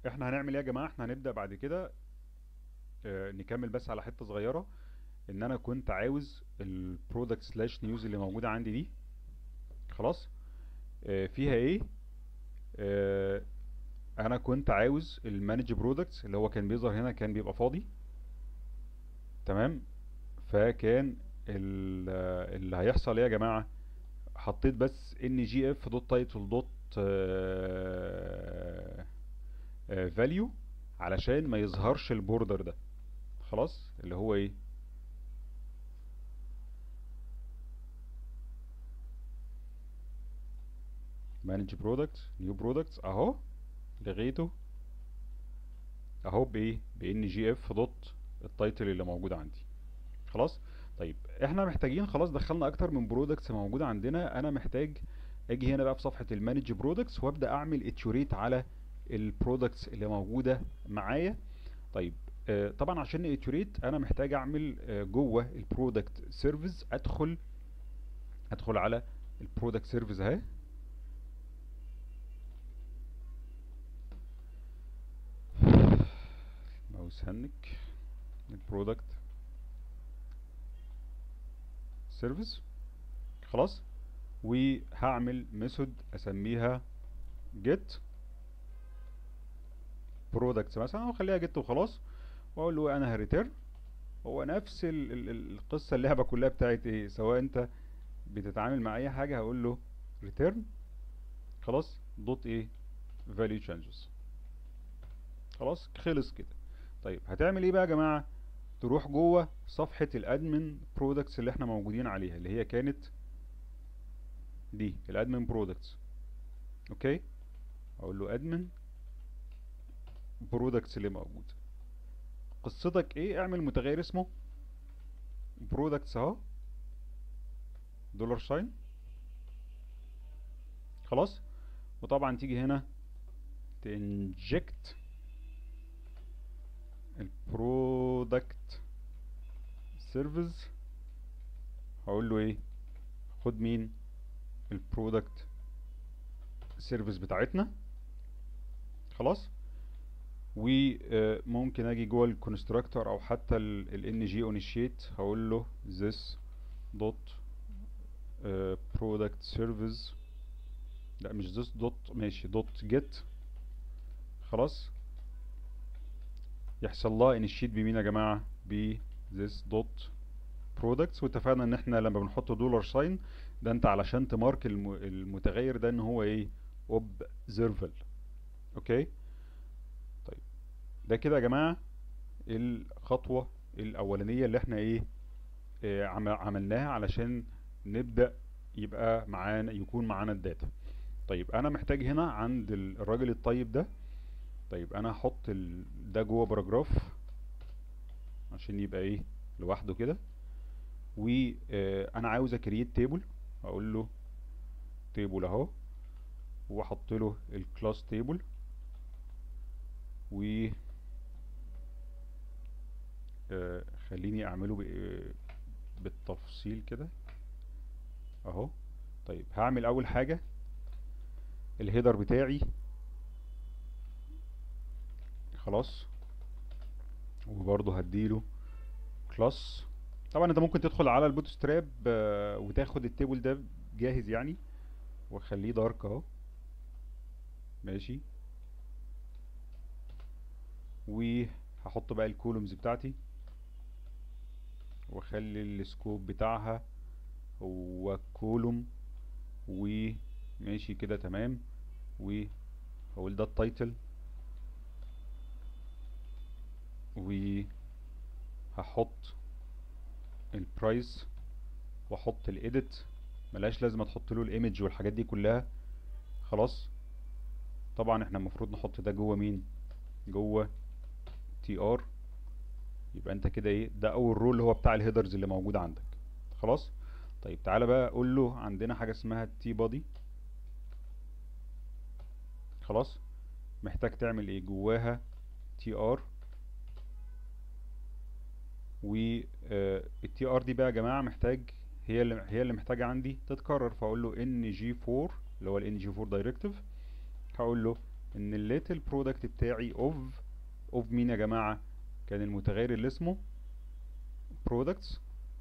احنا هنعمل ايه يا جماعه احنا هنبدا بعد كده آه، نكمل بس على حته صغيره ان انا كنت عاوز البرودكت سلاش نيوز اللي موجوده عندي دي خلاص آه، فيها ايه آه، انا كنت عاوز المانج برودكتس اللي هو كان بيظهر هنا كان بيبقى فاضي تمام فكان ال- آه، اللي هيحصل ايه يا جماعه حطيت بس ان جي اف دوت تايتل دوت فاليو علشان ما يظهرش البوردر ده خلاص اللي هو ايه مانج برودكت نيو برودكتس اهو لغيته اهو بايه بان جي اف دوت التايتل اللي موجود عندي خلاص طيب احنا محتاجين خلاص دخلنا اكتر من برودكتس موجوده عندنا انا محتاج اجي هنا بقى في صفحه المانج برودكتس وابدا اعمل اتيوريت على البرودكتس اللي موجوده معايا طيب آه، طبعا عشان اتيوريت انا محتاج اعمل آه، جوه البرودكت سيرفيس ادخل ادخل على البرودكت سيرفيس اهي ماوس هنك البرودكت سيرفيس خلاص وهعمل ميثود اسميها get برودكتس مثلا او خليها جيت وخلاص واقول له انا هريتيرن هو نفس ال ال ال- القصه اللعبه كلها بتاعت ايه سواء انت بتتعامل مع اي حاجه هقول له ريتيرن خلاص دوت ايه value changes خلاص خلص كده طيب هتعمل ايه بقى يا جماعه تروح جوه صفحه الادمن برودكتس اللي احنا موجودين عليها اللي هي كانت دي الادمن برودكتس اوكي اقول له ادمن برودكتس اللي موجود قصتك ايه اعمل متغير اسمه برودكتس اهو دولار ساين خلاص وطبعا تيجي هنا تنجكت البرودكت سيرفيس هقول له ايه خد مين البرودكت سيرفيس بتاعتنا خلاص وممكن اجي جوه الكونستراكتور او حتى ال جي اونيشيت هقول له this dot uh, product service لا مش this dot ماشي dot get خلاص يحصل لها انيشيت بمين يا جماعه ب this dot products واتفقنا ان احنا لما بنحط دولار ساين ده انت علشان تمارك الم- المتغير ده ان هو ايه observable اوكي طيب ده كده يا جماعه الخطوه الاولانيه اللي احنا ايه آه، عم- عملناها علشان نبدا يبقى معانا يكون معانا الداتا طيب انا محتاج هنا عند ال- الراجل الطيب ده طيب انا هحط ال... ده جوه باراجراف عشان يبقى ايه لوحده كده وانا عاوز اكريت تيبل اقول له تيبل اهو واحط له الكلاس تيبل و آه، خليني اعمله ب- بالتفصيل كده اهو طيب هعمل اول حاجة الهيدر بتاعي خلاص وبرضه هديله كلاس طبعا انت ممكن تدخل على البوت ستراب وتاخد التيبل ده جاهز يعني واخليه دارك اهو ماشي وهحط بقى الكولومز بتاعتي واخلي السكوب بتاعها هو كولوم وماشي كده تمام وهقول ده التايتل وهحط البرايس واحط الايديت ملهاش لازمه تحط له الايمج والحاجات دي كلها خلاص طبعا احنا المفروض نحط ده جوه مين جوه تي ار يبقى انت كده ايه ده اول رول اللي هو بتاع الهيدرز اللي موجود عندك خلاص طيب تعالى بقى اقول له عندنا حاجه اسمها تي بادي خلاص محتاج تعمل ايه جواها تي ار والتي ار دي بقى يا جماعه محتاج هي اللي هي اللي محتاجه عندي تتكرر فاقول له ان جي 4 اللي هو الان جي 4 دايركتيف هقول له ان الليتل برودكت بتاعي اوف اوف مين يا جماعة كان المتغير اللي اسمه products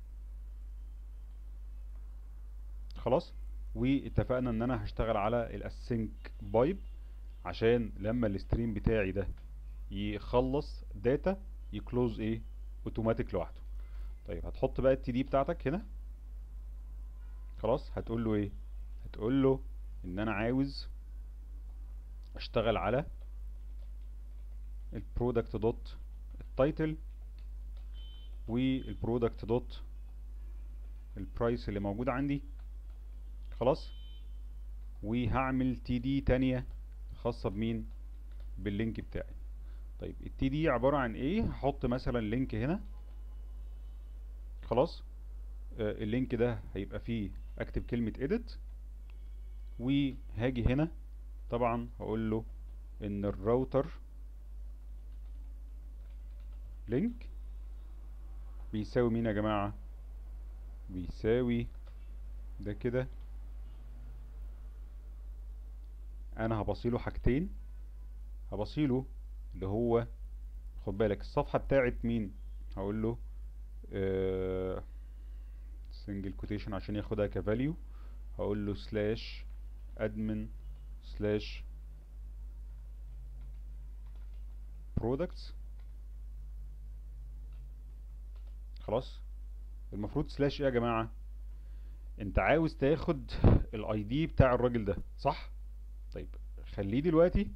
خلاص واتفقنا ان انا هشتغل على الاسync بايب عشان لما الستريم بتاعي ده يخلص داتا يكلوز ايه اوتوماتيك لوحده طيب هتحط بقى التي دي بتاعتك هنا خلاص هتقول له ايه هتقول له ان انا عاوز اشتغل على البرودكت دوت التايتل والبرودكت دوت البرايس اللي موجود عندي خلاص وهعمل تي دي تانية خاصة بمين باللينك بتاعي طيب التي دي عبارة عن ايه هحط مثلا لينك هنا خلاص آه اللينك ده هيبقى فيه اكتب كلمة edit وهاجي هنا طبعا هقول له ان الراوتر لينك بيساوي مين يا جماعة بيساوي ده كده انا هبصيله حاجتين هبصيله اللي هو خد بالك الصفحة بتاعت مين هقول له سنجل كوتيشن عشان ياخدها كفاليو هقول له سلاش ادمن سلاش برودكتس خلاص المفروض سلاش ايه يا جماعة انت عاوز تاخد الاي دي بتاع الراجل ده صح طيب خليه دلوقتي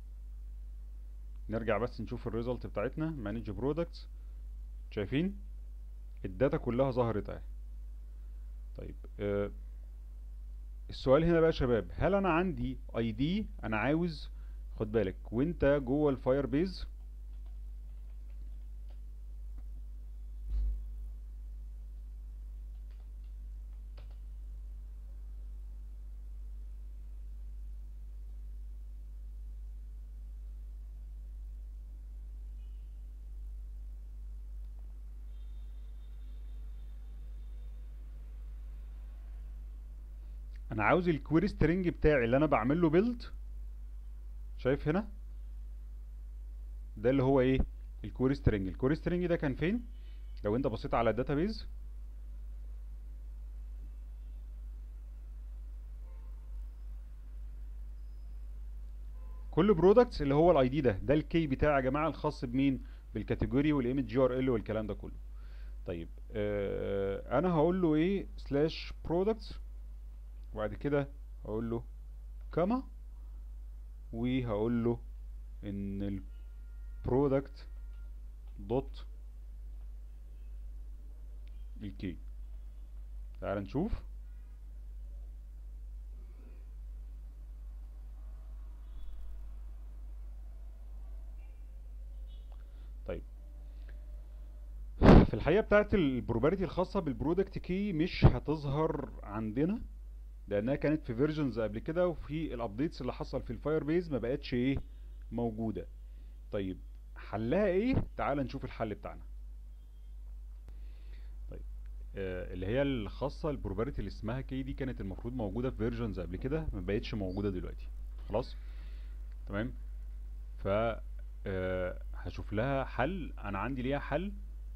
نرجع بس نشوف الريزلت بتاعتنا مانج برودكتس شايفين الداتا كلها ظهرت اهي طيب آه السؤال هنا بقى يا شباب هل انا عندي اي دي انا عاوز خد بالك وانت جوه الفاير بيز انا عاوز الكويري سترينج بتاعي اللي انا بعمل له بيلد شايف هنا ده اللي هو ايه الكويري سترينج الكويري سترينج ده كان فين لو انت بصيت على الداتابيز كل برودكتس اللي هو الاي دي ده ده الكي بتاعي يا جماعه الخاص بمين بالكاتيجوري والايمج جي ار ال والكلام ده كله طيب آه انا هقول له ايه سلاش برودكتس وبعد كده هقول له كما وهقول له ان البرودكت دوت الكي تعال نشوف طيب في الحقيقة بتاعت البروبابيلتي الخاصة بالبرودكت كي مش هتظهر عندنا لانها كانت في فيرجنز قبل كده وفي الابديتس اللي حصل في الفاير بيز ما بقتش ايه موجوده طيب حلها ايه تعال نشوف الحل بتاعنا طيب آه اللي هي الخاصه البروبابيلتي اللي اسمها كي دي كانت المفروض موجوده في فيرجنز قبل كده ما بقتش موجوده دلوقتي خلاص تمام ف آه هشوف لها حل انا عندي ليها حل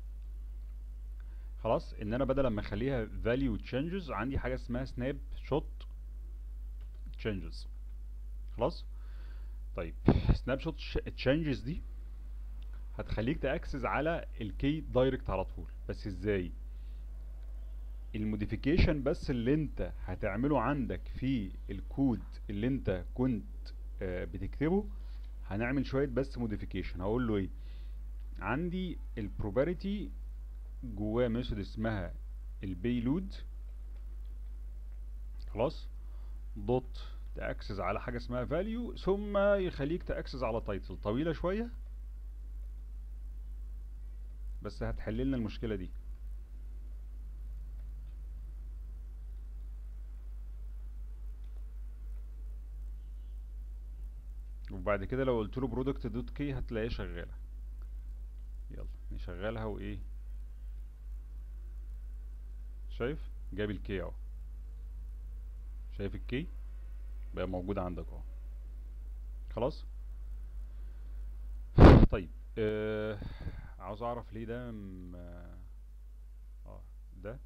خلاص ان انا بدل ما اخليها value changes عندي حاجه اسمها snap shot changes خلاص طيب snap shot changes دي هتخليك تاكسس على الكي دايركت على طول بس ازاي الموديفيكيشن بس اللي انت هتعمله عندك في الكود اللي انت كنت آه بتكتبه هنعمل شويه بس موديفيكيشن هقول له ايه عندي البروبابيلتي جواه ميثود اسمها البيلود خلاص دوت تاكسس على حاجه اسمها فاليو ثم يخليك تاكسس على تايتل طويله شويه بس هتحل لنا المشكله دي وبعد كده لو قلت له برودكت دوت كي هتلاقيه شغاله يلا نشغلها وايه شايف جاب الكي اهو شايف الكي بقى موجود عندك اهو خلاص طيب آه عاوز اعرف ليه ده م- اه آه، ده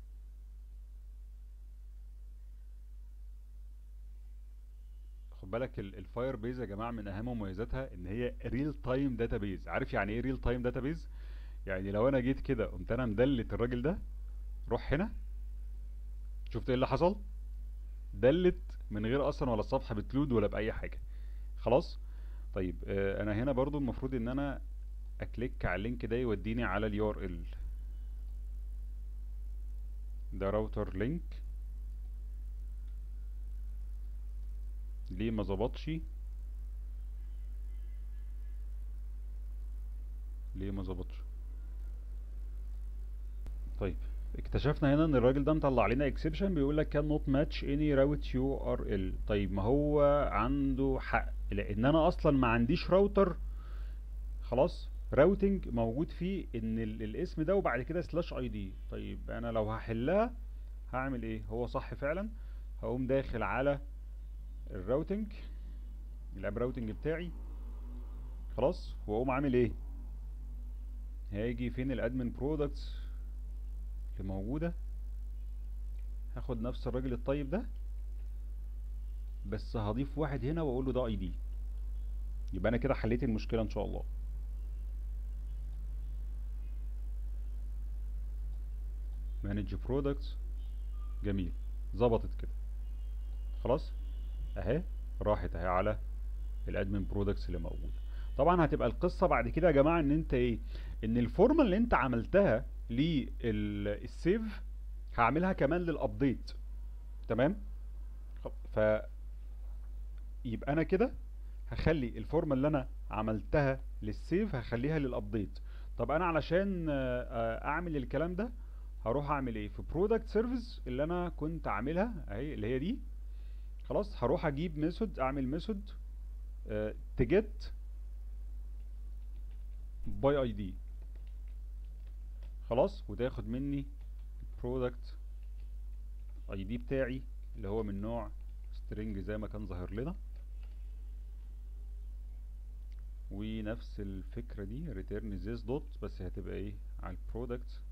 خد بالك الفاير بيز يا جماعه من اهم مميزاتها ان هي ريل تايم داتابيز عارف يعني ايه ريل تايم داتابيز يعني لو انا جيت كده قمت انا مدلت الراجل ده روح هنا شفت ايه اللي حصل دلت من غير اصلا ولا الصفحه بتلود ولا باي حاجه خلاص طيب آه انا هنا برضو المفروض ان انا اكليك على اللينك ده يوديني على اليو ار ال ده راوتر لينك ليه ما ظبطش ليه ما ظبطش طيب اكتشفنا هنا ان الراجل ده مطلع لنا اكسبشن بيقول لك كان نوت ماتش اني راوت يو ار ال طيب ما هو عنده حق لان انا اصلا ما عنديش راوتر خلاص راوتنج موجود فيه ان ال- الاسم ده وبعد كده سلاش اي دي طيب انا لو هحلها هعمل ايه هو صح فعلا هقوم داخل على الراوتنج الاب راوتنج بتاعي خلاص واقوم عامل ايه هاجي فين الادمن برودكتس اللي موجوده هاخد نفس الراجل الطيب ده بس هضيف واحد هنا واقول له ده اي دي يبقى انا كده حليت المشكله ان شاء الله مانج برودكتس جميل ظبطت كده خلاص اهي راحت اهي على الادمن برودكتس اللي موجوده طبعا هتبقى القصه بعد كده يا جماعه ان انت ايه ان الفورمه اللي انت عملتها للسيف هعملها كمان للابديت تمام خ- ف يبقى انا كده هخلي الفورمه اللي انا عملتها للسيف هخليها للابديت طب انا علشان آه، آه، اعمل الكلام ده هروح اعمل ايه في برودكت سيرفيس اللي انا كنت عاملها اهي اللي هي دي خلاص هروح اجيب ميثود اعمل ميثود تجت باي اي دي خلاص وتاخد مني البرودكت اي دي بتاعي اللي هو من نوع string زي ما كان ظاهر لنا ونفس الفكرة دي return this dot بس هتبقى ايه على البرودكت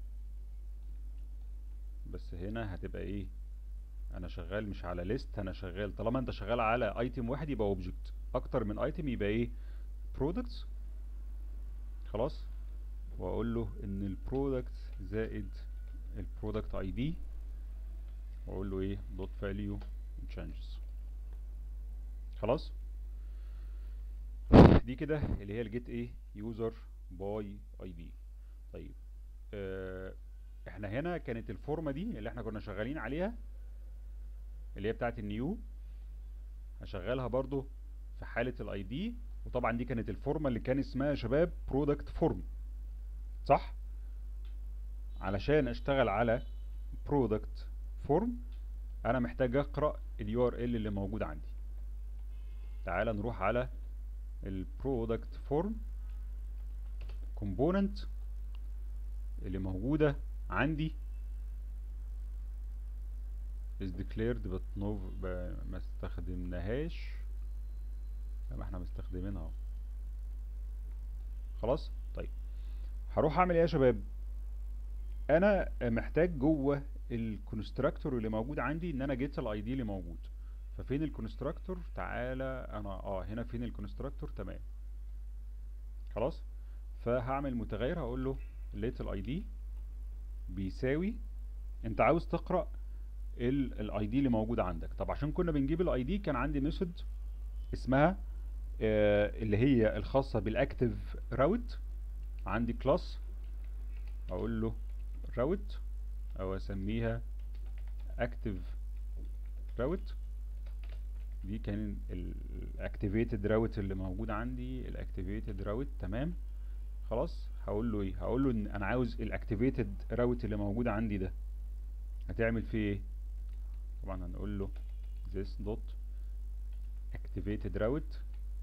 بس هنا هتبقى ايه انا شغال مش على ليست انا شغال طالما انت شغال على ايتم واحد يبقى اوبجكت اكتر من ايتم يبقى ايه برودكتس خلاص واقول له ان البرودكت زائد البرودكت اي دي واقول له ايه دوت فاليو changes خلاص دي كده اللي هي الجيت ايه يوزر باي اي دي طيب آه احنا هنا كانت الفورمه دي اللي احنا كنا شغالين عليها اللي هي بتاعت النيو هشغلها برضو في حالة الاي دي وطبعا دي كانت الفورمة اللي كان اسمها يا شباب برودكت فورم صح علشان اشتغل على برودكت فورم انا محتاج اقرا اليو ار ال اللي موجود عندي تعال نروح على البرودكت فورم كومبوننت اللي موجودة عندي is declared but no ب- ما استخدمناهاش ما احنا مستخدمينها اهو خلاص طيب هروح اعمل ايه يا شباب انا محتاج جوه الكونستراكتور اللي موجود عندي ان انا جيت الاي دي اللي موجود ففين الكونستراكتور تعالى انا اه هنا فين الكونستراكتور تمام خلاص فهعمل متغير هقول له let الاي دي بيساوي انت عاوز تقرا الاي دي اللي موجود عندك طب عشان كنا بنجيب الاي دي كان عندي ميثود اسمها آه اللي هي الخاصه بالاكتيف راوت عندي كلاس اقول له راوت او اسميها اكتيف راوت دي كان الاكتيفيتد راوت اللي موجود عندي الاكتيفيتد راوت تمام خلاص هقول له ايه هقول له ان انا عاوز الاكتيفيتد راوت اللي موجود عندي ده هتعمل فيه ايه طبعا هنقول له this dot activated route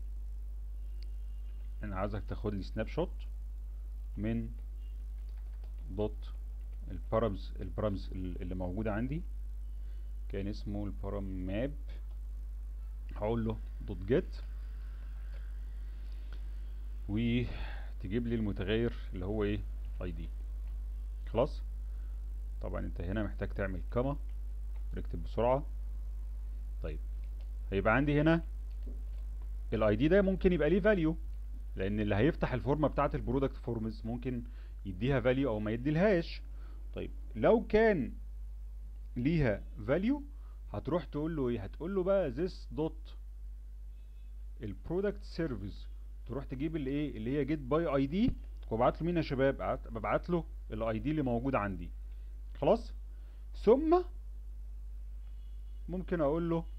انا عاوزك تاخد لي سناب شوت من دوت البارامز البارامز اللي موجوده عندي كان اسمه البارام ماب هقول له دوت جيت وتجيب لي المتغير اللي هو ايه اي دي خلاص طبعا انت هنا محتاج تعمل كما نكتب بسرعة طيب هيبقى عندي هنا الاي دي ده ممكن يبقى ليه فاليو لان اللي هيفتح الفورمه بتاعه البرودكت فورمز ممكن يديها فاليو او ما يديلهاش طيب لو كان ليها فاليو هتروح تقول له ايه هتقول له بقى this dot البرودكت سيرفيس تروح تجيب الايه اللي هي جيت باي اي دي وابعت له مين يا شباب ببعت له الاي دي اللي موجود عندي خلاص ثم ممكن اقول له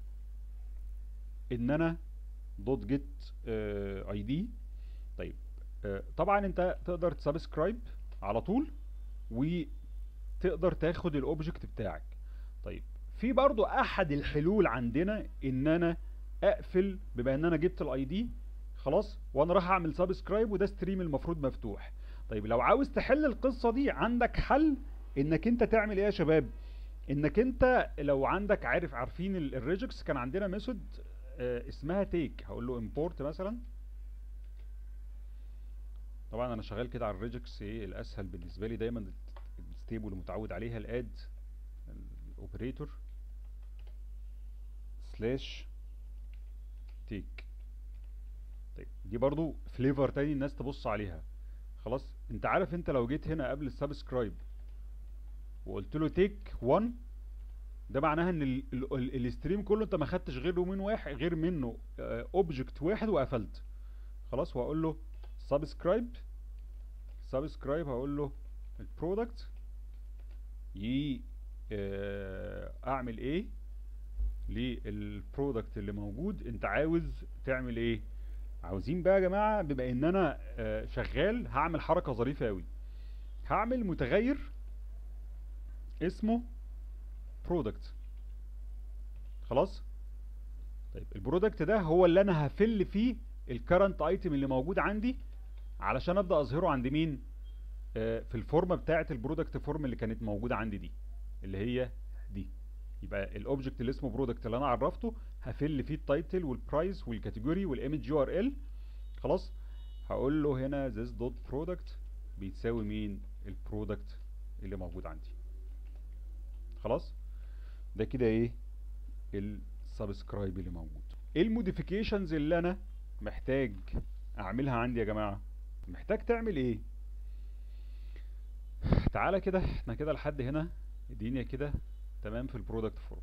ان انا دوت جيت اي دي طيب آه طبعا انت تقدر تسبسكرايب على طول وتقدر تاخد الاوبجكت بتاعك طيب في برضو احد الحلول عندنا ان انا اقفل بما ان انا جبت الاي دي خلاص وانا راح اعمل سبسكرايب وده ستريم المفروض مفتوح طيب لو عاوز تحل القصة دي عندك حل انك انت تعمل ايه يا شباب انك انت لو عندك عارف عارفين الريجكس كان عندنا ميثود آه اسمها تيك هقول له امبورت مثلا طبعا انا شغال كده على الريجكس ايه الاسهل بالنسبه لي دايما الستيبل المتعود عليها الاد الاوبريتور سلاش تيك طيب دي برضو فليفر تاني الناس تبص عليها خلاص انت عارف انت لو جيت هنا قبل السبسكرايب وقلت له تيك 1 ده معناها ان الستريم كله انت ما خدتش غير من واحد غير منه اوبجكت واحد وقفلت خلاص وهقول له سبسكرايب سبسكرايب هقول له البرودكت ي اعمل ايه للبرودكت اللي موجود انت عاوز تعمل ايه عاوزين بقى يا جماعه بما ان انا شغال هعمل حركه ظريفه قوي هعمل متغير اسمه برودكت خلاص طيب البرودكت ده هو اللي انا هفل فيه الكرنت ايتم اللي موجود عندي علشان ابدا اظهره عند مين آه في الفورمه بتاعه البرودكت فورم اللي كانت موجوده عندي دي اللي هي دي يبقى الاوبجكت اللي اسمه برودكت اللي انا عرفته هفل فيه التايتل والبرايس والكاتيجوري والايمج يو ار ال خلاص هقول له هنا this dot product بيتساوي مين البرودكت اللي موجود عندي خلاص ده كده ايه السبسكرايب اللي موجود ايه الموديفيكيشنز اللي انا محتاج اعملها عندي يا جماعه محتاج تعمل ايه تعالى كده احنا كده لحد هنا الدنيا كده تمام في البرودكت فورم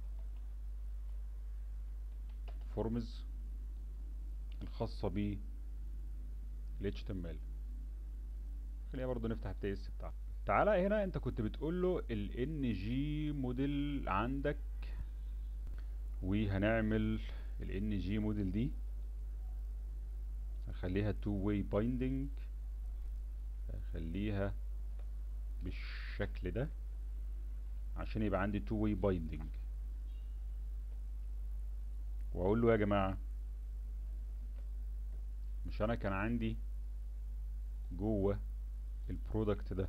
فورمز الخاصة ب ال HTML خلينا برضو نفتح التي اس بتاعنا تعالى هنا انت كنت بتقول له ال ng موديل عندك وهنعمل ال ng موديل دي هخليها two way binding هخليها بالشكل ده عشان يبقى عندي two way binding واقول له يا جماعة مش انا كان عندي جوه البرودكت ده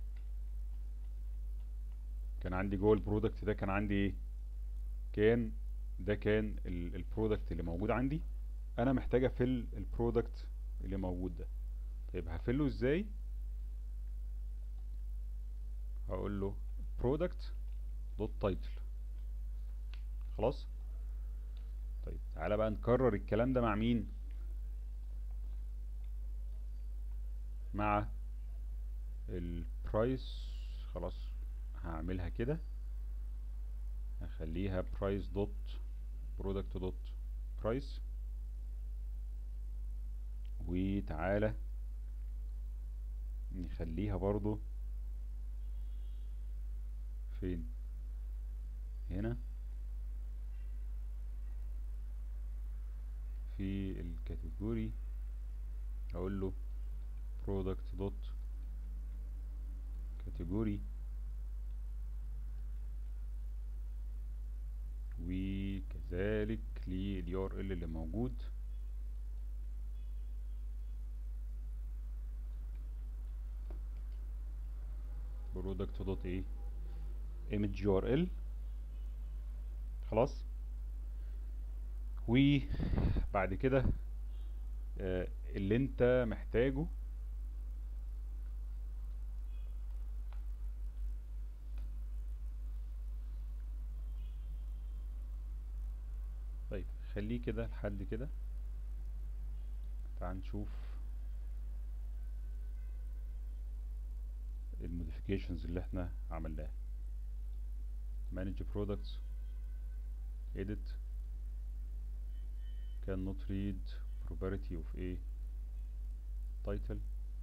كان عندي جوه البرودكت ده كان عندي ايه كان ده كان البرودكت اللي موجود عندي انا محتاج افل البرودكت اللي موجود ده طيب هفله ازاي هقول له product دوت تايتل خلاص طيب تعالى بقى نكرر الكلام ده مع مين مع البرايس خلاص هعملها كده هخليها برايس دوت برودكت دوت برايس وتعالى نخليها برضو فين هنا في الكاتيجوري اقول له product دوت كاتيجوري وكذلك لليو ار ال اللي موجود product دوت ايه image url خلاص وبعد كده آه اللي انت محتاجه طيب خليه كده لحد كده تعال نشوف الموديفيكيشنز اللي احنا عملناها manage products edit cannot read property of a title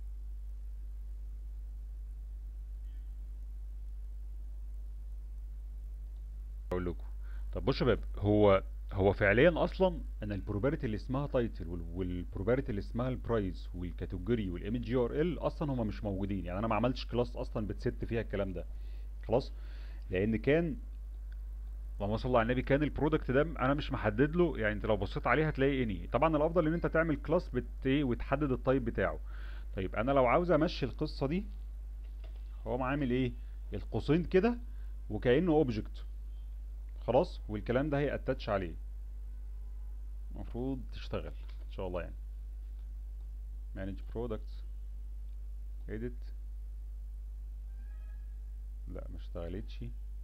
اقول لكم طب بصوا يا شباب هو هو فعليا اصلا انا البروبرتي اللي اسمها تايتل والبروبرتي اللي اسمها البرايس والكاتيجوري والايمج جي ار ال اصلا هما مش موجودين يعني انا ما عملتش كلاس اصلا بتست فيها الكلام ده خلاص لان كان اللهم صل على النبي كان البرودكت ده انا مش محدد له يعني انت لو بصيت عليه هتلاقي اني طبعا الافضل ان انت تعمل كلاس بت ايه وتحدد التايب بتاعه طيب انا لو عاوز امشي القصه دي هو عامل ايه القوسين كده وكانه اوبجكت خلاص والكلام ده هيأتاتش عليه المفروض تشتغل ان شاء الله يعني manage products edit لا ما اشتغلتش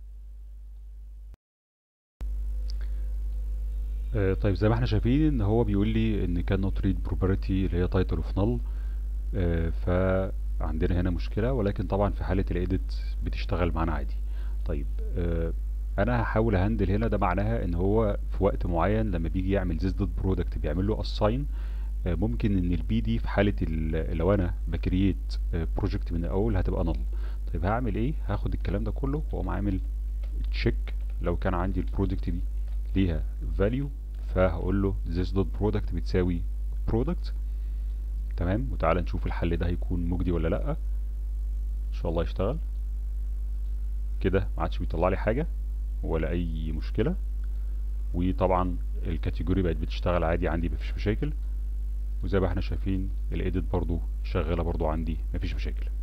آه طيب زي ما احنا شايفين ان هو بيقول لي ان كان not read property اللي هي title of null آه فعندنا هنا مشكلة ولكن طبعا في حالة الايديت بتشتغل معانا عادي طيب آه انا هحاول اهندل هنا ده معناها ان هو في وقت معين لما بيجي يعمل this dot product بيعمل له assign آه ممكن ان البي دي في حالة لو انا بكريت بروجكت من الاول هتبقى null طيب هعمل ايه هاخد الكلام ده كله واقوم عامل تشيك لو كان عندي البرودكت دي ليها value فهقول له this dot product بتساوي product تمام وتعالى نشوف الحل ده هيكون مجدي ولا لا ان شاء الله يشتغل كده ما عادش بيطلع لي حاجه ولا اي مشكله وطبعا الكاتيجوري بقت بتشتغل عادي عندي مفيش مشاكل وزي ما احنا شايفين الايديت برضو شغاله برضو عندي مفيش مشاكل